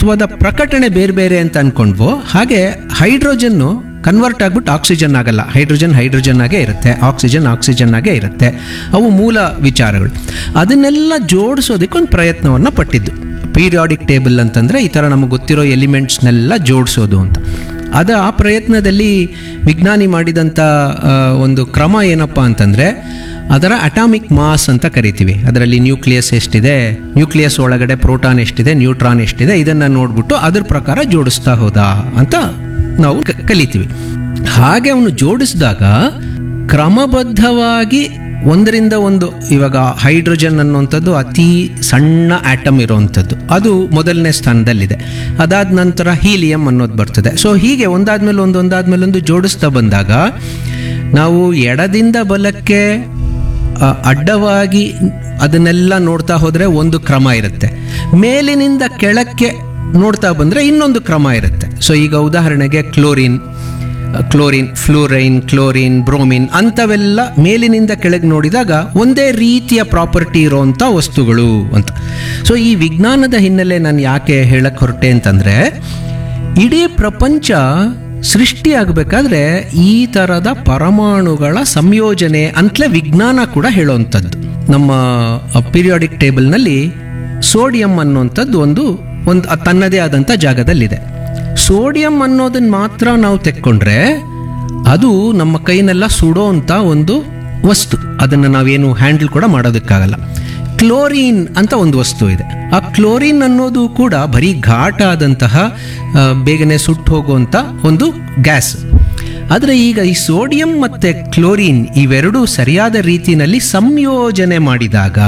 ತತ್ವದ ಪ್ರಕಟಣೆ ಬೇರೆ ಬೇರೆ ಅಂತ ಅನ್ಕೊಂಡ್ವೋ ಹಾಗೆ ಹೈಡ್ರೋಜನ್ನು ಕನ್ವರ್ಟ್ ಆಗ್ಬಿಟ್ಟು ಆಕ್ಸಿಜನ್ ಆಗಲ್ಲ ಹೈಡ್ರೋಜನ್ ಹೈಡ್ರೋಜನ್ ಆಗೇ ಇರುತ್ತೆ ಆಕ್ಸಿಜನ್ ಆಕ್ಸಿಜನ್ ಆಗೇ ಇರುತ್ತೆ ಅವು ಮೂಲ ವಿಚಾರಗಳು ಅದನ್ನೆಲ್ಲ ಜೋಡಿಸೋದಕ್ಕೆ ಒಂದು ಪ್ರಯತ್ನವನ್ನು ಪಟ್ಟಿದ್ದು ಪೀರಿಯಾಡಿಕ್ ಟೇಬಲ್ ಅಂತಂದರೆ ಈ ಥರ ನಮಗೆ ಗೊತ್ತಿರೋ ಎಲಿಮೆಂಟ್ಸ್ನೆಲ್ಲ ಜೋಡಿಸೋದು ಅಂತ ಅದು ಆ ಪ್ರಯತ್ನದಲ್ಲಿ ವಿಜ್ಞಾನಿ ಮಾಡಿದಂಥ ಆ, ಒಂದು ಕ್ರಮ ಏನಪ್ಪ ಅಂತಂದರೆ ಅದರ ಅಟಾಮಿಕ್ ಮಾಸ್ ಅಂತ ಕರಿತೀವಿ ಅದರಲ್ಲಿ ನ್ಯೂಕ್ಲಿಯಸ್ ಎಷ್ಟಿದೆ ನ್ಯೂಕ್ಲಿಯಸ್ ಒಳಗಡೆ ಪ್ರೋಟಾನ್ ಎಷ್ಟಿದೆ ನ್ಯೂಟ್ರಾನ್ ಎಷ್ಟಿದೆ ಇದನ್ನು ನೋಡ್ಬಿಟ್ಟು ಅದ್ರ ಪ್ರಕಾರ ಜೋಡಿಸ್ತಾ ಹೋದ ಅಂತ ನಾವು ಕ- ಕಲಿತೀವಿ ಹಾಗೆ ಅವನು ಜೋಡಿಸಿದಾಗ ಕ್ರಮಬದ್ಧವಾಗಿ ಒಂದರಿಂದ ಒಂದು ಇವಾಗ ಹೈಡ್ರೋಜನ್ ಅನ್ನುವಂಥದ್ದು ಅತಿ ಸಣ್ಣ ಆಟಮ್ ಇರುವಂಥದ್ದು ಅದು ಮೊದಲನೇ ಸ್ಥಾನದಲ್ಲಿದೆ ಅದಾದ ನಂತರ ಹೀಲಿಯಂ ಅನ್ನೋದು ಬರ್ತದೆ ಸೊ ಹೀಗೆ ಒಂದಾದ್ಮೇಲೆ ಒಂದು ಒಂದಾದ್ಮೇಲೆ ಒಂದು ಜೋಡಿಸ್ತಾ ಬಂದಾಗ ನಾವು ಎಡದಿಂದ ಬಲಕ್ಕೆ ಆ, ಅಡ್ಡವಾಗಿ ಅದನ್ನೆಲ್ಲ ನೋಡ್ತಾ ಹೋದರೆ ಒಂದು ಕ್ರಮ ಇರುತ್ತೆ ಮೇಲಿನಿಂದ ಕೆಳಕ್ಕೆ ನೋಡ್ತಾ ಬಂದರೆ ಇನ್ನೊಂದು ಕ್ರಮ ಇರುತ್ತೆ ಸೊ ಈಗ ಉದಾಹರಣೆಗೆ chlorine chlorine fluorine chlorine bromine ಅಂಥವೆಲ್ಲ ಮೇಲಿನಿಂದ ಕೆಳಗೆ ನೋಡಿದಾಗ ಒಂದೇ ರೀತಿಯ ಪ್ರಾಪರ್ಟಿ ಇರೋವಂಥ ವಸ್ತುಗಳು ಅಂತ ಸೊ ಈ ವಿಜ್ಞಾನದ ಹಿನ್ನೆಲೆ ನಾನು ಯಾಕೆ ಹೇಳಕ್ಕೆ ಹೊರಟೆ ಅಂತಂದರೆ ಇಡೀ ಪ್ರಪಂಚ ಸೃಷ್ಟಿಯಾಗಬೇಕಾದ್ರೆ ಈ ಥರದ ಪರಮಾಣುಗಳ ಸಂಯೋಜನೆ ಅಂತಲೇ ವಿಜ್ಞಾನ ಕೂಡ ಹೇಳೋವಂಥದ್ದು ನಮ್ಮ ಪೀರಿಯಾಡಿಕ್ ಟೇಬಲ್ನಲ್ಲಿ ಸೋಡಿಯಂ ಅನ್ನುವಂಥದ್ದು ಒಂದು ಒಂದು ಅದ್ ತನ್ನದೇ ಆದಂಥ ಜಾಗದಲ್ಲಿದೆ ಸೋಡಿಯಂ ಅನ್ನೋದನ್ನ ಮಾತ್ರ ನಾವು ತೆಕ್ಕೊಂಡ್ರೆ ಅದು ನಮ್ಮ ಕೈನೆಲ್ಲ ಸುಡೋ ಅಂತ ಒಂದು ವಸ್ತು ಅದನ್ನು ನಾವೇನು ಹ್ಯಾಂಡಲ್ ಕೂಡ ಮಾಡೋದಕ್ಕಾಗಲ್ಲ ಕ್ಲೋರಿನ್ ಅಂತ ಒಂದು ವಸ್ತು ಇದೆ ಆ ಕ್ಲೋರಿನ್ ಅನ್ನೋದು ಕೂಡ ಬರೀ ಘಾಟ್ ಆದಂತಹ ಆ, ಬೇಗನೆ ಸುಟ್ಟು ಹೋಗುವಂಥ ಒಂದು ಗ್ಯಾಸ್ ಆದರೆ ಈಗ ಈ ಸೋಡಿಯಂ ಮತ್ತು ಕ್ಲೋರಿನ್ ಇವೆರಡೂ ಸರಿಯಾದ ರೀತಿಯಲ್ಲಿ ಸಂಯೋಜನೆ ಮಾಡಿದಾಗ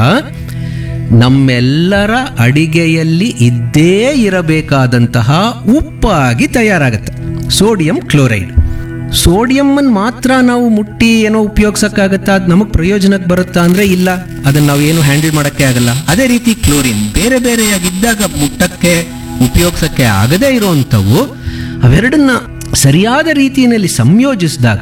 ನಮ್ಮೆಲ್ಲರ ಅಡಿಗೆಯಲ್ಲಿ ಇದ್ದೇ ಇರಬೇಕಾದಂತಹ ಉಪ್ಪಾಗಿ ತಯಾರಾಗುತ್ತೆ ಸೋಡಿಯಂ ಕ್ಲೋರೈಡ್ ಸೋಡಿಯಮ್ಮನ್ನು ಮಾತ್ರ ನಾವು ಮುಟ್ಟಿ ಏನೋ ಉಪಯೋಗಿಸೋಕ್ಕಾಗತ್ತಾ ಅದು ನಮಗೆ ಪ್ರಯೋಜನಕ್ಕೆ ಬರುತ್ತಾ ಅಂದರೆ ಇಲ್ಲ ಅದನ್ನು ನಾವು ಏನು ಹ್ಯಾಂಡಲ್ ಮಾಡೋಕ್ಕೆ ಆಗಲ್ಲ ಅದೇ ರೀತಿ ಕ್ಲೋರಿನ್ ಬೇರೆ ಬೇರೆಯಾಗಿದ್ದಾಗ ಮುಟ್ಟಕ್ಕೆ ಉಪಯೋಗಿಸೋಕ್ಕೆ ಆಗದೇ ಇರುವಂಥವು ಅವೆರಡನ್ನ ಸರಿಯಾದ ರೀತಿಯಲ್ಲಿ ಸಂಯೋಜಿಸಿದಾಗ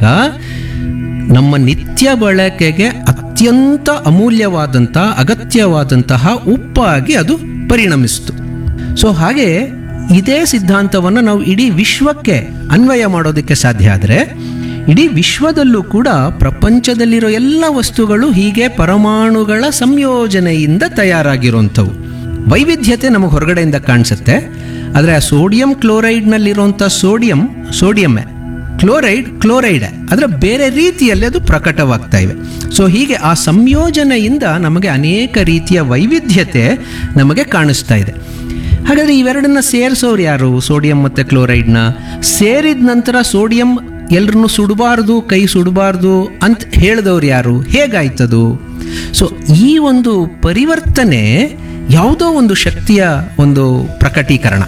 ನಮ್ಮ ನಿತ್ಯ ಬಳಕೆಗೆ ಅತ್ಯಂತ ಅಮೂಲ್ಯವಾದಂಥ ಅಗತ್ಯವಾದಂತಹ ಉಪ್ಪಾಗಿ ಅದು ಪರಿಣಮಿಸಿತು ಸೊ ಹಾಗೆ ಇದೇ ಸಿದ್ಧಾಂತವನ್ನು ನಾವು ಇಡೀ ವಿಶ್ವಕ್ಕೆ ಅನ್ವಯ ಮಾಡೋದಕ್ಕೆ ಸಾಧ್ಯ ಆದರೆ ಇಡೀ ವಿಶ್ವದಲ್ಲೂ ಕೂಡ ಪ್ರಪಂಚದಲ್ಲಿರೋ ಎಲ್ಲ ವಸ್ತುಗಳು ಹೀಗೆ ಪರಮಾಣುಗಳ ಸಂಯೋಜನೆಯಿಂದ ತಯಾರಾಗಿರುವಂಥವು ವೈವಿಧ್ಯತೆ ನಮಗೆ ಹೊರಗಡೆಯಿಂದ ಕಾಣಿಸುತ್ತೆ ಆದರೆ ಆ ಸೋಡಿಯಂ ಕ್ಲೋರೈಡ್ನಲ್ಲಿರುವಂಥ ಸೋಡಿಯಂ ಸೋಡಿಯಮ್ಮೆ ಕ್ಲೋರೈಡ್ ಕ್ಲೋರೈಡ್ ಆದರೆ ಬೇರೆ ರೀತಿಯಲ್ಲಿ ಅದು ಪ್ರಕಟವಾಗ್ತಾ ಇವೆ ಸೊ ಹೀಗೆ ಆ ಸಂಯೋಜನೆಯಿಂದ ನಮಗೆ ಅನೇಕ ರೀತಿಯ ವೈವಿಧ್ಯತೆ ನಮಗೆ ಕಾಣಿಸ್ತಾ ಇದೆ ಹಾಗಾದರೆ ಇವೆರಡನ್ನ ಸೇರಿಸೋರು ಯಾರು ಸೋಡಿಯಂ ಮತ್ತು ಕ್ಲೋರೈಡ್ನ ಸೇರಿದ ನಂತರ ಸೋಡಿಯಂ ಎಲ್ರನ್ನೂ ಸುಡಬಾರ್ದು ಕೈ ಸುಡಬಾರ್ದು ಅಂತ ಹೇಳಿದವ್ರು ಯಾರು ಹೇಗಾಯ್ತದು ಸೊ ಈ ಒಂದು ಪರಿವರ್ತನೆ ಯಾವುದೋ ಒಂದು ಶಕ್ತಿಯ ಒಂದು ಪ್ರಕಟೀಕರಣ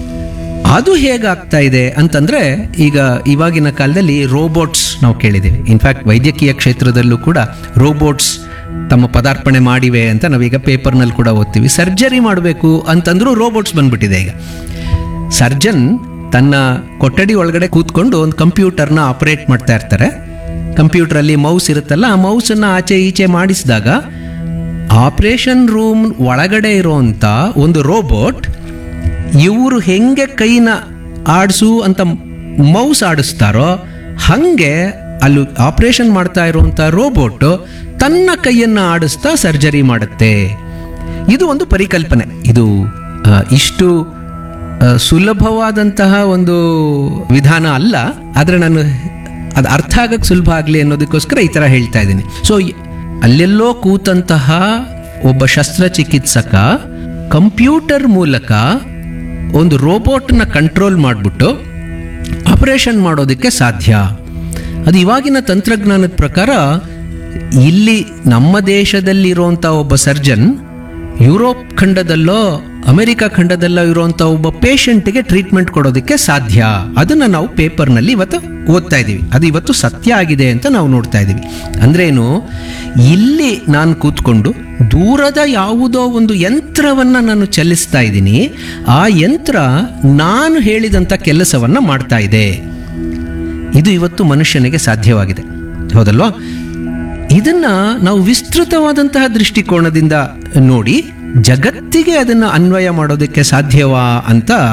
ಅದು ಹೇಗಾಗ್ತಾ ಇದೆ ಅಂತಂದ್ರೆ ಈಗ ಇವಾಗಿನ ಕಾಲದಲ್ಲಿ ರೋಬೋಟ್ಸ್ ನಾವು ಕೇಳಿದ್ದೀವಿ ಇನ್ಫ್ಯಾಕ್ಟ್ ವೈದ್ಯಕೀಯ ಕ್ಷೇತ್ರದಲ್ಲೂ ಕೂಡ ರೋಬೋಟ್ಸ್ ತಮ್ಮ ಪದಾರ್ಪಣೆ ಮಾಡಿವೆ ಅಂತ ನಾವೀಗ ಪೇಪರ್ನಲ್ಲಿ ಕೂಡ ಓದ್ತೀವಿ ಸರ್ಜರಿ ಮಾಡಬೇಕು ಅಂತಂದ್ರೂ ರೋಬೋಟ್ಸ್ ಬಂದ್ಬಿಟ್ಟಿದೆ ಈಗ ಸರ್ಜನ್ ತನ್ನ ಕೊಠಡಿ ಒಳಗಡೆ ಕೂತ್ಕೊಂಡು ಒಂದು ಕಂಪ್ಯೂಟರ್ನ ಆಪರೇಟ್ ಮಾಡ್ತಾ ಇರ್ತಾರೆ ಕಂಪ್ಯೂಟರಲ್ಲಿ ಮೌಸ್ ಇರುತ್ತಲ್ಲ ಆ ಮೌಸನ್ನು ಆಚೆ ಈಚೆ ಮಾಡಿಸಿದಾಗ ಆಪರೇಷನ್ ರೂಮ್ ಒಳಗಡೆ ಇರೋಂಥ ಒಂದು ರೋಬೋಟ್ ಇವರು ಹೆಂಗೆ ಕೈನ ಆಡಿಸು ಅಂತ ಮೌಸ್ ಆಡಿಸ್ತಾರೋ ಹಂಗೆ ಅಲ್ಲಿ ಆಪರೇಷನ್ ಮಾಡ್ತಾ ಇರುವಂಥ ರೋಬೋಟ್ ತನ್ನ ಕೈಯನ್ನು ಆಡಿಸ್ತಾ ಸರ್ಜರಿ ಮಾಡುತ್ತೆ ಇದು ಒಂದು ಪರಿಕಲ್ಪನೆ ಇದು ಆ, ಇಷ್ಟು ಆ, ಸುಲಭವಾದಂತಹ ಒಂದು ವಿಧಾನ ಅಲ್ಲ ಆದರೆ ನಾನು ಅದು ಅರ್ಥ ಆಗಕ್ಕೆ ಸುಲಭ ಆಗಲಿ ಅನ್ನೋದಕ್ಕೋಸ್ಕರ ಈ ಥರ ಹೇಳ್ತಾ ಇದ್ದೀನಿ ಸೊ ಅಲ್ಲೆಲ್ಲೋ ಕೂತಂತಹ ಒಬ್ಬ ಶಸ್ತ್ರಚಿಕಿತ್ಸಕ ಕಂಪ್ಯೂಟರ್ ಮೂಲಕ ಒಂದು ರೋಬೋಟ್ನ ಕಂಟ್ರೋಲ್ ಮಾಡಿಬಿಟ್ಟು ಆಪರೇಷನ್ ಮಾಡೋದಕ್ಕೆ ಸಾಧ್ಯ ಅದು ಇವಾಗಿನ ತಂತ್ರಜ್ಞಾನದ ಪ್ರಕಾರ ಇಲ್ಲಿ ನಮ್ಮ ದೇಶದಲ್ಲಿರುವಂಥ ಒಬ್ಬ ಸರ್ಜನ್ ಯುರೋಪ್ ಖಂಡದಲ್ಲೋ ಅಮೆರಿಕ ಖಂಡದಲ್ಲೋ ಇರುವಂಥ ಒಬ್ಬ ಪೇಷಂಟ್ಗೆ ಟ್ರೀಟ್ಮೆಂಟ್ ಕೊಡೋದಕ್ಕೆ ಸಾಧ್ಯ ಅದನ್ನು ನಾವು ಪೇಪರ್ನಲ್ಲಿ ಇವತ್ತು ಓದ್ತಾ ಇದ್ದೀವಿ ಅದು ಇವತ್ತು ಸತ್ಯ ಆಗಿದೆ ಅಂತ ನಾವು ನೋಡ್ತಾ ಇದ್ದೀವಿ ಅಂದ್ರೇನು ಇಲ್ಲಿ ನಾನು ಕೂತ್ಕೊಂಡು ದೂರದ ಯಾವುದೋ ಒಂದು ಯಂತ್ರವನ್ನು ನಾನು ಚಲಿಸ್ತಾ ಇದ್ದೀನಿ ಆ ಯಂತ್ರ ನಾನು ಹೇಳಿದಂಥ ಕೆಲಸವನ್ನು ಮಾಡ್ತಾ ಇದೆ ಇದು ಇವತ್ತು ಮನುಷ್ಯನಿಗೆ ಸಾಧ್ಯವಾಗಿದೆ ಹೌದಲ್ವಾ ಇದನ್ನ ನಾವು ವಿಸ್ತೃತವಾದಂತಹ ದೃಷ್ಟಿಕೋನದಿಂದ ನೋಡಿ ಜಗತ್ತಿಗೆ ಅದನ್ನು ಅನ್ವಯ ಮಾಡೋದಕ್ಕೆ ಸಾಧ್ಯವಾ ಅಂತ